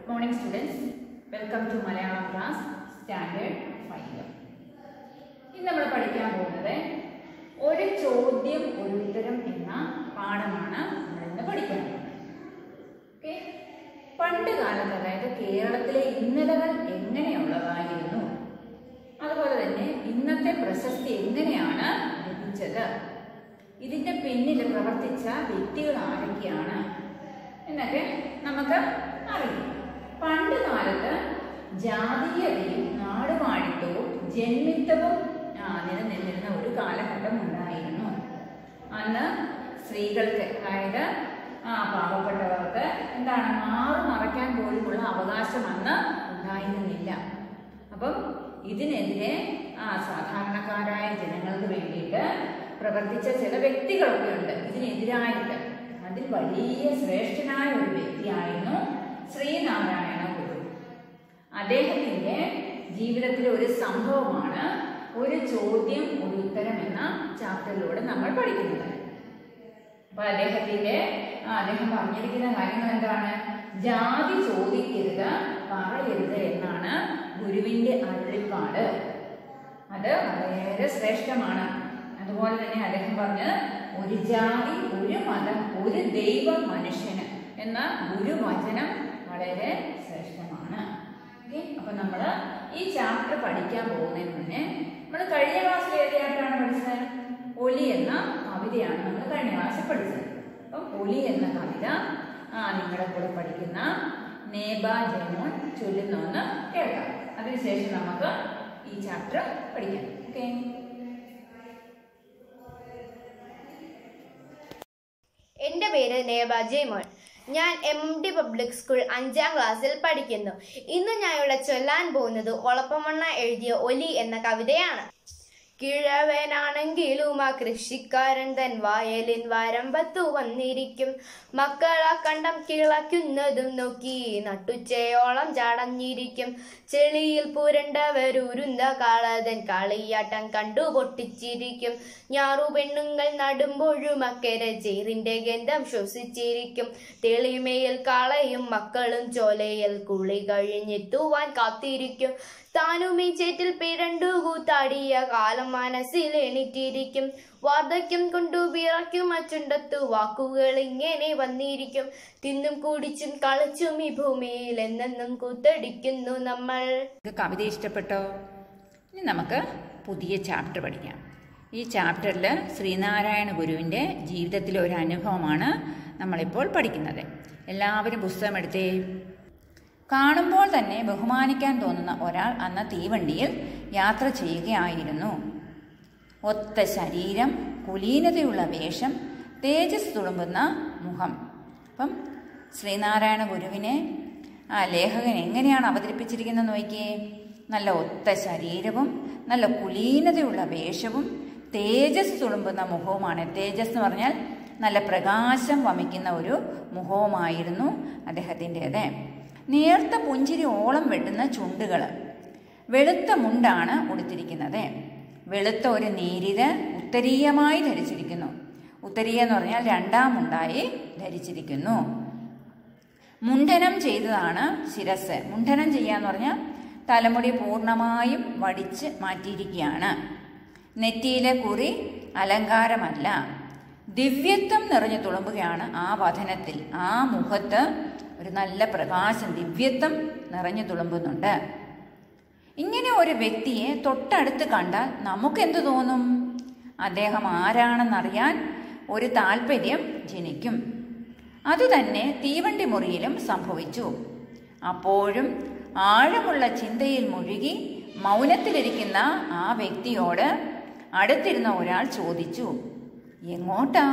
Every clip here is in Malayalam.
Good morning students. Welcome to Malayalam class standard 5. ഇന്ന് നമ്മൾ പഠിക്കാൻ പോകുന്നത് ഒരു ചോദ്യം ഒരു ഉത്തരം എന്ന പാഠമാണ് നമ്മൾ ഇന്ന് പഠിക്കാൻ പോകുന്നത് ഓക്കെ പണ്ട് കാലത്ത് അതായത് കേരളത്തിലെ ഇന്നലകൾ എങ്ങനെയുള്ളതായിരുന്നു അതുപോലെ തന്നെ ഇന്നത്തെ പ്രശസ്തി എങ്ങനെയാണ് ലഭിച്ചത് ഇതിന്റെ പിന്നിൽ പ്രവർത്തിച്ച വ്യക്തികൾ ആരൊക്കെയാണ് എന്നൊക്കെ നമുക്ക് അറിയാം പണ്ട് കാലത്ത് ജാതീയതയും നാടുവാഴിത്തവും ജന്മിത്തവും ആ, നിലനിന്നിരുന്ന ഒരു കാലഘട്ടം ഉണ്ടായിരുന്നു അന്ന് സ്ത്രീകൾക്ക് അതായത് ആ പാവപ്പെട്ടവർക്ക് എന്താണ് മാറു മറയ്ക്കാൻ പോലുമുള്ള അവകാശം അന്ന് ഉണ്ടായിരുന്നില്ല അപ്പം ഇതിനെതിരെ ആ സാധാരണക്കാരായ ജനങ്ങൾക്ക് വേണ്ടിയിട്ട് പ്രവർത്തിച്ച ചില വ്യക്തികളൊക്കെ ഉണ്ട് ഇതിനെതിരായിട്ട് അതിൽ വലിയ ശ്രേഷ്ഠനായ ഒരു വ്യക്തിയായിരുന്നു ശ്രീനാരായണ ഗുരു അദ്ദേഹത്തിന്റെ ജീവിതത്തിലെ ഒരു സംഭവമാണ് ഒരു ചോദ്യം ഒരു ഉത്തരം എന്ന ചാപ്റ്ററിലൂടെ നമ്മൾ പഠിക്കുന്നത് അപ്പൊ അദ്ദേഹത്തിന്റെ ആ, അദ്ദേഹം പറഞ്ഞിരിക്കുന്ന കാര്യങ്ങൾ എന്താണ് ജാതി ചോദിക്കരുത് പറയരുത് എന്നാണ് ഗുരുവിന്റെ അരുളിപ്പാട് അത് വളരെ ശ്രേഷ്ഠമാണ് അതുപോലെ തന്നെ അദ്ദേഹം പറഞ്ഞ് ഒരു ജാതി ഒരു മതം ഒരു ദൈവം മനുഷ്യന് എന്ന ഗുരുവചനം വളരെ ശ്രേഷ്ഠമാണ് ഓക്കെ അപ്പൊ നമ്മൾ ഈ ചാപ്റ്റർ പഠിക്കാൻ പോകുന്നതിന് മുന്നേ നമ്മൾ കഴിഞ്ഞ ക്ലാസ്സിൽ ഏതായിട്ടാണ് പഠിച്ചത് ഒലി എന്ന കവിതയാണ് നമ്മൾ കഴിഞ്ഞ ക്ലാസ്സിൽ പഠിച്ചത് അപ്പം ഒലി എന്ന കവിത ആ നിങ്ങളുടെ കൂടെ പഠിക്കുന്ന നേബ ജയമോൻ ചൊല്ലുന്നൊന്ന് കേൾക്കാം അതിനുശേഷം നമുക്ക് ഈ ചാപ്റ്റർ പഠിക്കാം ഓക്കെ എൻ്റെ പേര് നേബ ജയ്മോൻ ഞാൻ എം ഡി പബ്ലിക് സ്കൂൾ അഞ്ചാം ക്ലാസ്സിൽ പഠിക്കുന്നു ഇന്ന് ഞാൻ ഇവിടെ ചൊല്ലാൻ പോകുന്നത് ഒളപ്പമണ്ണ എഴുതിയ ഒലി എന്ന കവിതയാണ് കിഴവനാണെങ്കിലും ആ കൃഷിക്കാരൻ തൻ വയലിൻ വരമ്പത്തു വന്നിരിക്കും മക്കളാ കണ്ടം കിളയ്ക്കുന്നതും നോക്കി നട്ടുച്ചയോളം ചടഞ്ഞിരിക്കും ചെളിയിൽ പുരണ്ടവരുരുന്ത കാളതൻ കളിയാട്ടം കണ്ടു പൊട്ടിച്ചിരിക്കും ഞാറു പെണ്ണുങ്ങൾ നടുമ്പോഴും അക്കരെ ചേറിന്റെ ഗന്ധം ശ്വസിച്ചിരിക്കും തെളിമയിൽ കളയും മക്കളും ചോലയിൽ കുളി കഴിഞ്ഞെത്തുവാൻ കാത്തിരിക്കും താനും ഈ ചേറ്റിൽ പിരണ്ടു കൂത്താടിയ കാലം മനസ്സിൽ എണീറ്റിരിക്കും വാർദ്ധക്യം കൊണ്ടു വിറയ്ക്കും അച്ചുണ്ടത്തു വാക്കുകൾ ഇങ്ങനെ വന്നിരിക്കും തിന്നും കുടിച്ചും കളിച്ചും ഈ ഭൂമിയിൽ എന്നെന്നും കൂത്തടിക്കുന്നു നമ്മൾ ഇത് കവിത ഇഷ്ടപ്പെട്ടോ ഇനി നമുക്ക് പുതിയ ചാപ്റ്റർ പഠിക്കാം ഈ ചാപ്റ്ററിൽ ശ്രീനാരായണ ഗുരുവിൻ്റെ ജീവിതത്തിലെ ഒരു അനുഭവമാണ് നമ്മളിപ്പോൾ പഠിക്കുന്നത് എല്ലാവരും പുസ്തകം എടുത്തേ കാണുമ്പോൾ തന്നെ ബഹുമാനിക്കാൻ തോന്നുന്ന ഒരാൾ അന്ന് തീവണ്ടിയിൽ യാത്ര ചെയ്യുകയായിരുന്നു ഒത്ത ശരീരം കുലീനതയുള്ള വേഷം തേജസ് തുളുമ്പുന്ന മുഖം അപ്പം ശ്രീനാരായണ ഗുരുവിനെ ആ ലേഖകൻ എങ്ങനെയാണ് അവതരിപ്പിച്ചിരിക്കുന്നത് നോക്കിയേ നല്ല ഒത്ത ശരീരവും നല്ല കുലീനതയുള്ള വേഷവും തേജസ് തുളുമ്പുന്ന മുഖവുമാണ് തേജസ് എന്ന് പറഞ്ഞാൽ നല്ല പ്രകാശം വമിക്കുന്ന ഒരു മുഖവുമായിരുന്നു അദ്ദേഹത്തിൻ്റെത് നേർത്ത പുഞ്ചിരി ഓളം വെട്ടുന്ന ചുണ്ടുകൾ വെളുത്ത മുണ്ടാണ് ഉടുത്തിരിക്കുന്നത് വെളുത്ത ഒരു നീരിത് ഉത്തരീയമായി ധരിച്ചിരിക്കുന്നു ഉത്തരീയ എന്ന് പറഞ്ഞാൽ രണ്ടാം മുണ്ടായി ധരിച്ചിരിക്കുന്നു മുണ്ഡനം ചെയ്തതാണ് ശിരസ് മുണ്ഡനം ചെയ്യാന്ന് പറഞ്ഞാൽ തലമുടി പൂർണ്ണമായും വടിച്ച് മാറ്റിയിരിക്കുകയാണ് നെറ്റിയിലെ കുറി അലങ്കാരമല്ല ദിവ്യത്വം നിറഞ്ഞു തുളുമ്പുകയാണ് ആ വചനത്തിൽ ആ മുഖത്ത് ഒരു നല്ല പ്രകാശം ദിവ്യത്വം നിറഞ്ഞു തുളുമ്പുന്നുണ്ട് ഇങ്ങനെ ഒരു വ്യക്തിയെ തൊട്ടടുത്ത് കണ്ടാൽ നമുക്കെന്ത് തോന്നും അദ്ദേഹം ആരാണെന്നറിയാൻ ഒരു താല്പര്യം ജനിക്കും അതുതന്നെ തീവണ്ടി മുറിയിലും സംഭവിച്ചു അപ്പോഴും ആഴമുള്ള ചിന്തയിൽ മുഴുകി മൗനത്തിലിരിക്കുന്ന ആ വ്യക്തിയോട് അടുത്തിരുന്ന ഒരാൾ ചോദിച്ചു എങ്ങോട്ടാ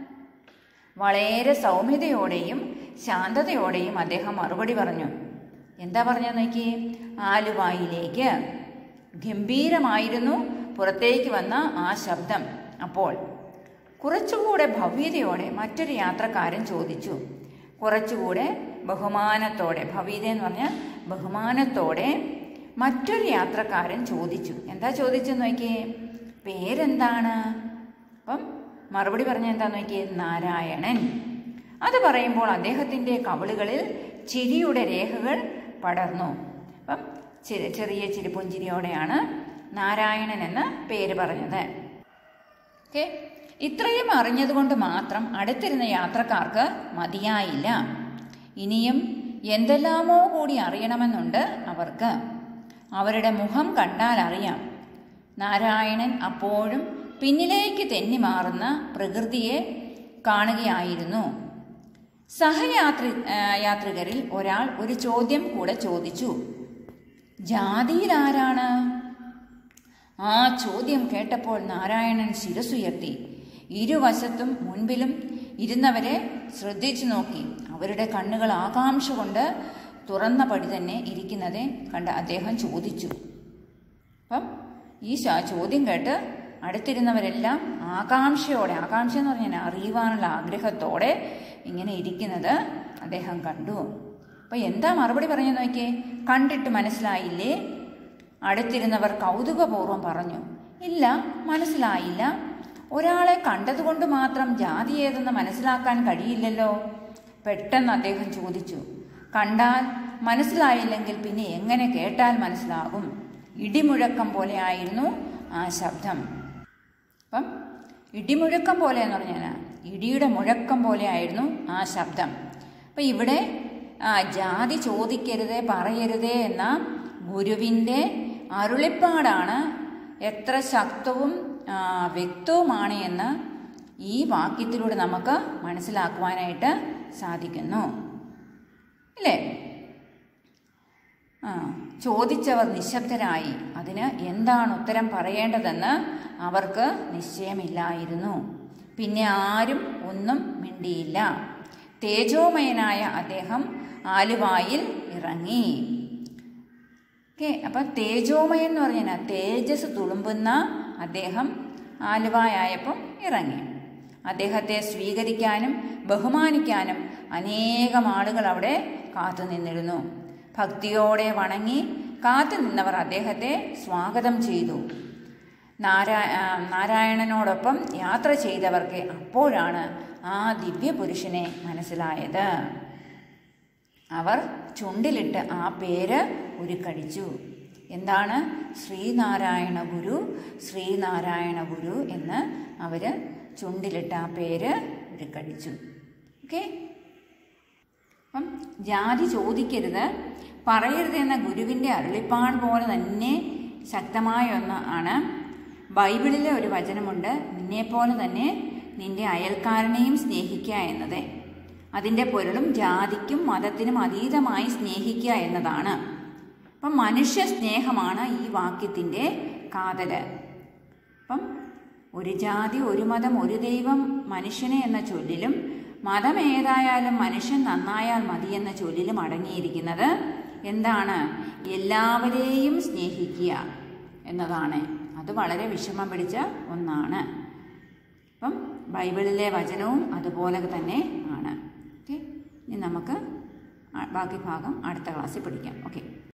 വളരെ സൗമ്യതയോടെയും ശാന്തതയോടെയും അദ്ദേഹം മറുപടി പറഞ്ഞു എന്താ പറഞ്ഞ നോക്കി ആലുവായിലേക്ക് ഗംഭീരമായിരുന്നു പുറത്തേക്ക് വന്ന ആ ശബ്ദം അപ്പോൾ കുറച്ചുകൂടെ ഭവ്യതയോടെ മറ്റൊരു യാത്രക്കാരൻ ചോദിച്ചു കുറച്ചുകൂടെ ബഹുമാനത്തോടെ ഭവ്യത എന്ന് പറഞ്ഞാൽ ബഹുമാനത്തോടെ മറ്റൊരു യാത്രക്കാരൻ ചോദിച്ചു എന്താ ചോദിച്ചു നോക്കിയേ പേരെന്താണ് അപ്പം മറുപടി പറഞ്ഞ എന്താ നോക്കിയേ നാരായണൻ അത് പറയുമ്പോൾ അദ്ദേഹത്തിന്റെ കവിളുകളിൽ ചിരിയുടെ രേഖകൾ പടർന്നു അപ്പം ചെ- ചെറിയ ചിരിപുഞ്ചിരിയോടെയാണ് നാരായണൻ എന്ന് പേര് പറഞ്ഞത് ഓക്കെ ഇത്രയും അറിഞ്ഞതുകൊണ്ട് മാത്രം അടുത്തിരുന്ന യാത്രക്കാർക്ക് മതിയായില്ല ഇനിയും എന്തെല്ലാമോ കൂടി അറിയണമെന്നുണ്ട് അവർക്ക് അവരുടെ മുഖം കണ്ടാൽ അറിയാം നാരായണൻ അപ്പോഴും പിന്നിലേക്ക് തെന്നി മാറുന്ന പ്രകൃതിയെ കാണുകയായിരുന്നു സഹയാത്രി ആ, യാത്രികരിൽ ഒരാൾ ഒരു ചോദ്യം കൂടെ ചോദിച്ചു ജാതിയിൽ ആരാണ് ആ ചോദ്യം കേട്ടപ്പോൾ നാരായണൻ ശിരസുയർത്തി ഇരുവശത്തും മുൻപിലും ഇരുന്നവരെ ശ്രദ്ധിച്ചു നോക്കി അവരുടെ കണ്ണുകൾ ആകാംക്ഷ കൊണ്ട് തുറന്ന പടി തന്നെ ഇരിക്കുന്നതെ കണ്ട് അദ്ദേഹം ചോദിച്ചു അപ്പം ഈ ശ- ചോദ്യം കേട്ട് അടുത്തിരുന്നവരെല്ലാം ആകാംക്ഷയോടെ ആകാംക്ഷ എന്ന് പറഞ്ഞാൽ അറിയുവാനുള്ള ആഗ്രഹത്തോടെ ഇങ്ങനെ ഇരിക്കുന്നത് അദ്ദേഹം കണ്ടു അപ്പം എന്താ മറുപടി പറഞ്ഞു നോക്കിയേ കണ്ടിട്ട് മനസ്സിലായില്ലേ അടുത്തിരുന്നവർ കൗതുകപൂർവ്വം പറഞ്ഞു ഇല്ല മനസ്സിലായില്ല ഒരാളെ കണ്ടതുകൊണ്ട് മാത്രം ജാതി ഏതെന്ന് മനസ്സിലാക്കാൻ കഴിയില്ലല്ലോ പെട്ടെന്ന് അദ്ദേഹം ചോദിച്ചു കണ്ടാൽ മനസ്സിലായില്ലെങ്കിൽ പിന്നെ എങ്ങനെ കേട്ടാൽ മനസ്സിലാകും ഇടിമുഴക്കം പോലെയായിരുന്നു ആ ശബ്ദം അപ്പം ഇടിമുഴക്കം പോലെ എന്ന് പറഞ്ഞാൽ ഇടിയുടെ മുഴക്കം പോലെയായിരുന്നു ആ ശബ്ദം അപ്പം ഇവിടെ ആ, ജാതി ചോദിക്കരുതേ പറയരുതേ എന്ന ഗുരുവിൻ്റെ അരുളിപ്പാടാണ് എത്ര ശക്തവും ആ, വ്യക്തവുമാണ് എന്ന് ഈ വാക്യത്തിലൂടെ നമുക്ക് മനസ്സിലാക്കുവാനായിട്ട് സാധിക്കുന്നു അല്ലേ ആ ചോദിച്ചവർ നിശബ്ദരായി അതിന് എന്താണ് ഉത്തരം പറയേണ്ടതെന്ന് അവർക്ക് നിശ്ചയമില്ലായിരുന്നു പിന്നെ ആരും ഒന്നും മിണ്ടിയില്ല തേജോമയനായ അദ്ദേഹം ആലുവായിൽ ഇറങ്ങി ഓക്കെ അപ്പം തേജോമയൻ എന്ന് പറഞ്ഞാൽ തേജസ് തുളുമ്പുന്ന അദ്ദേഹം ആലുവായായപ്പം ഇറങ്ങി അദ്ദേഹത്തെ സ്വീകരിക്കാനും ബഹുമാനിക്കാനും അനേകം ആളുകൾ അവിടെ കാത്തു നിന്നിരുന്നു ഭക്തിയോടെ വണങ്ങി കാത്തു നിന്നവർ അദ്ദേഹത്തെ സ്വാഗതം ചെയ്തു നാരാ ആ, നാരായണനോടൊപ്പം യാത്ര ചെയ്തവർക്ക് അപ്പോഴാണ് ആ ദിവ്യപുരുഷനെ മനസ്സിലായത് അവർ ചുണ്ടിലിട്ട് ആ പേര് ഉരുക്കടിച്ചു എന്താണ് ശ്രീനാരായണ ഗുരു ശ്രീനാരായണ ഗുരു എന്ന് അവർ ചുണ്ടിലിട്ട് ആ പേര് ഉരുക്കടിച്ചു ഓക്കെ അപ്പം ജാതി ചോദിക്കരുത് പറയരുത് എന്ന ഗുരുവിൻ്റെ അരുളിപ്പാട് പോലെ തന്നെ ശക്തമായ ഒന്ന് ആണ് ബൈബിളിലെ ഒരു വചനമുണ്ട് നിന്നെപ്പോലെ തന്നെ നിന്റെ അയൽക്കാരനെയും സ്നേഹിക്കുക എന്നത് അതിൻ്റെ പൊരുളും ജാതിക്കും മതത്തിനും അതീതമായി സ്നേഹിക്കുക എന്നതാണ് അപ്പം മനുഷ്യ സ്നേഹമാണ് ഈ വാക്യത്തിൻ്റെ കാതല് അപ്പം ഒരു ജാതി ഒരു മതം ഒരു ദൈവം മനുഷ്യനെ എന്ന ചൊല്ലിലും മതം ഏതായാലും മനുഷ്യൻ നന്നായാൽ മതി എന്ന ചൊല്ലിലും അടങ്ങിയിരിക്കുന്നത് എന്താണ് എല്ലാവരെയും സ്നേഹിക്കുക എന്നതാണ് അത് വളരെ വിഷമം പിടിച്ച ഒന്നാണ് അപ്പം ബൈബിളിലെ വചനവും അതുപോലെ തന്നെ ആണ് ഓക്കെ ഇനി നമുക്ക് ആ- ബാക്കി ഭാഗം അടുത്ത ക്ലാസ്സിൽ പഠിക്കാം ഓക്കെ